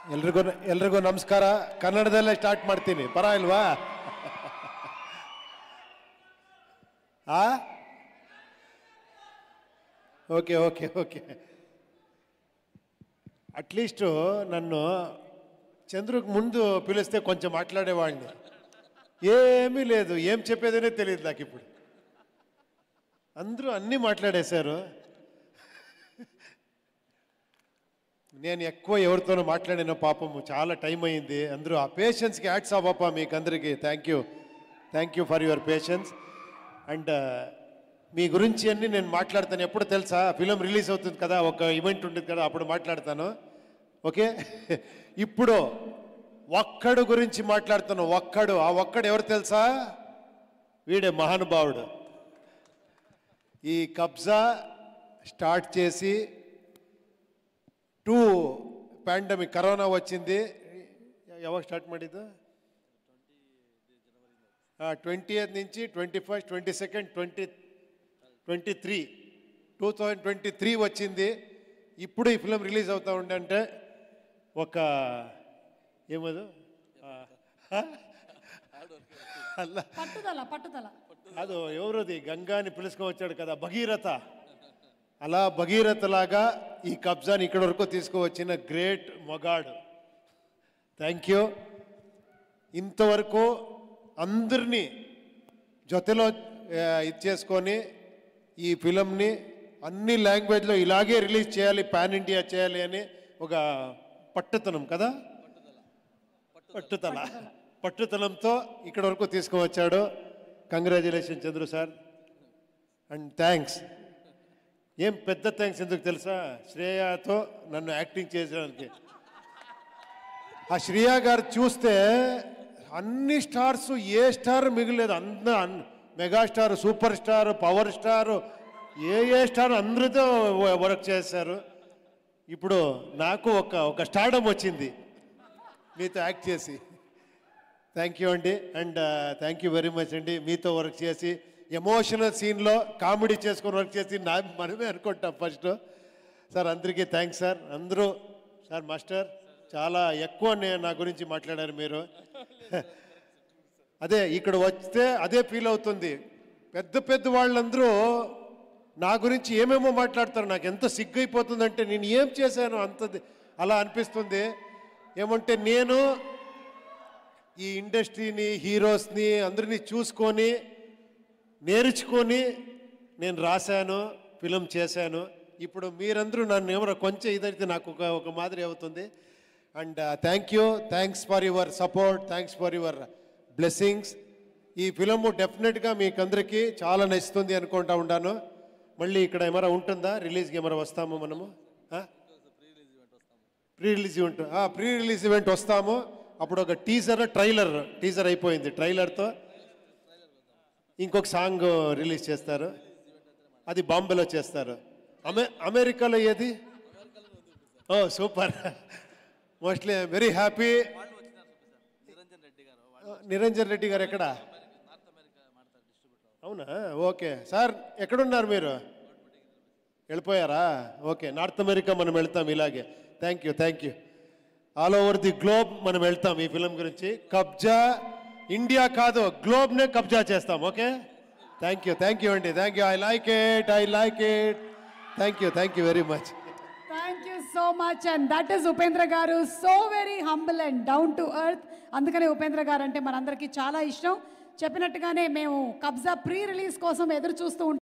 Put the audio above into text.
ಎಲ್ರಿಗೂ ಎಲ್ರಿಗೂ ನಮಸ್ಕಾರ ಕನ್ನಡದಲ್ಲೇ ಸ್ಟಾರ್ಟ್ ಮಾಡ್ತೀನಿ ಪರ ಇಲ್ವಾ ಆ ఓకే ఓకే ఓకే అట్లీస్ట్ నన్ను చంద్రుకు ముందు పిలిస్తే కొంచెం మాట్లాడేవాడిని ఏమీ లేదు ఏం చెప్పేదనే తెలియదు నాకు ఇప్పుడు అందరూ అన్నీ మాట్లాడేశారు నేను ఎక్కువ ఎవరితోనూ మాట్లాడిన పాపము చాలా టైం అయింది అందరూ ఆ పేషెన్స్కి యాడ్స్ అవ్వప్ప మీకు అందరికీ thank you thank you for your patience and మీ గురించి అన్ని నేను మాట్లాడతాను ఎప్పుడు తెలుసా ఫిలిం రిలీజ్ అవుతుంది కదా ఒక ఈవెంట్ ఉంటుంది కదా అప్పుడు మాట్లాడతాను ఓకే ఇప్పుడు ఒక్కడు గురించి మాట్లాడుతాను ఒక్కడు ఆ ఒక్కడు ఎవరు తెలుసా వీడే మహానుభావుడు ఈ కబ్జా స్టార్ట్ చేసి ಟೂ ಪ್ಯಾಂಡಮಿಕ್ ಕರೋನಾ వచ్చింది ಯಾವಾಗ ಸ್ಟಾರ್ಟ್ ಮಾಡಿದ್ದು ట్వంటీ ఎయిత్ నుంచి twenty first twenty second twenty twenty three two thousand twenty three వచ్చింది ఇప్పుడు ఈ ఫిలిం రిలీజ్ అవుతా ఉండంటే ఒక ఏమదు ఆ? అಲ್ಲ పట్టుదల పట్టుదల ಅದು ఎవరది గంగాని పిలుచుకొని వచ్చాడు కదా భగీరథ అలా భగీరథలాగా ఈ కబ్జాని ఇక్కడ వరకు తీసుకువచ్చిన గ్రేట్ మొగాడు థ్యాంక్ యూ ఇంతవరకు అందరినీ జొతలో ఆ, ఇది చేసుకొని ఈ ఫిలంని అన్ని లాంగ్వేజ్లో ఇలాగే రిలీజ్ చేయాలి పాన్ ఇండియా చేయాలి అని ఒక పట్టుతనం కదా పట్టుదల పట్టుదలంతో ఇక్కడ వరకు తీసుకువచ్చాడు congratulation Chandru sir and thanks ఏం పెద్ద థ్యాంక్స్ ఎందుకు తెలుసా శ్రేయాతో నన్ను యాక్టింగ్ చేసడానికి ఆ శ్రేయ గారు చూస్తే అన్ని స్టార్స్ ఏ స్టార్ మిగిలేదు అంద అన్- megastar super star power star ఏ ఏ స్టార్ అందరితో వ- వర్క్ చేశారు ఇప్పుడు నాకు ఒక ఒక స్టార్డమ్ వచ్చింది మీతో యాక్ట్ చేసి థ్యాంక్ యూ అండి and thank you very much అండి మీతో వర్క్ చేసి ఎమోషనల్ సీన్లో కామెడీ చేసుకొని వర్క్ చేసి నా మనమే అనుకుంటాం ఫస్ట్ సార్ అందరికీ థ్యాంక్స్ సార్ అందరూ సార్ మాస్టర్ చాలా ఎక్కువ నే- నా గురించి మాట్లాడారు మీరు అదే ఇక్కడ వస్తే అదే ఫీల్ అవుతుంది పెద్ద పెద్ద వాళ్ళందరూ నా గురించి ఏమేమో మాట్లాడతారు నాకు ఎంత సిగ్గైపోతుందంటే నేను ఏం చేశాను అంత అలా అనిపిస్తుంది ఏమంటే నేను ఈ ఇండస్ట్రీని హీరోస్ని అందరినీ చూసుకొని నేర్చుకొని నేను రాశాను ఫిలిం చేశాను ఇప్పుడు మీరందరూ నన్ను ఎవరో కొంచెం ఇదైతే నాకు ఒక ఒక మాదిరి అవుతుంది and thank you thanks for your support thanks for your blessings ఈ ఫిలము డెఫినెట్గా మీకు అందరికీ చాలా నచ్చుతుంది అనుకుంటా ఉన్నాను మళ్ళీ ఇక్కడ ఏమైనా ఉంటుందా రిలీజ్కి ఏమైనా వస్తాము మనము ఆ? ప్రీ రిలీజ్ ఈవెంట్ ఆ, ప్రీ రిలీజ్ ఈవెంట్ వస్తాము అప్పుడు ఒక టీజర్ ట్రైలర్ టీజర్ అయిపోయింది ట్రైలర్తో ఇంకొక సాంగ్ రిలీజ్ చేస్తారు అది బాంబేలో చేస్తారు అమె అమెరికాలో ఏది ఓ super mostly very happy Niranjan Reddy గారు ఎక్కడ అవునా ఓకే సార్ ఎక్కడున్నారు మీరు వెళ్ళిపోయారా ఓకే నార్త్ అమెరికా మనం వెళ్తాం ఇలాగే thank you thank you all over the globe మనం వెళ్తాం ఈ ఫిలిం గురించి కబ్జా ఇండియా కాదు గ్లోబ్నే కబ్జా చేస్తాం okay thank you thank you అండి thank you I like it I like it thank you thank you very much thank you so much and that is Upendra గారు so very humble and down to earth అందుకనే ఉపేంద్ర గారు అంటే మనందరికీ చాలా ఇష్టం చెప్పినట్టుగానే మేము కబ్జా ప్రీ రిలీజ్ కోసం ఎదురు చూస్తూ ఉంటాం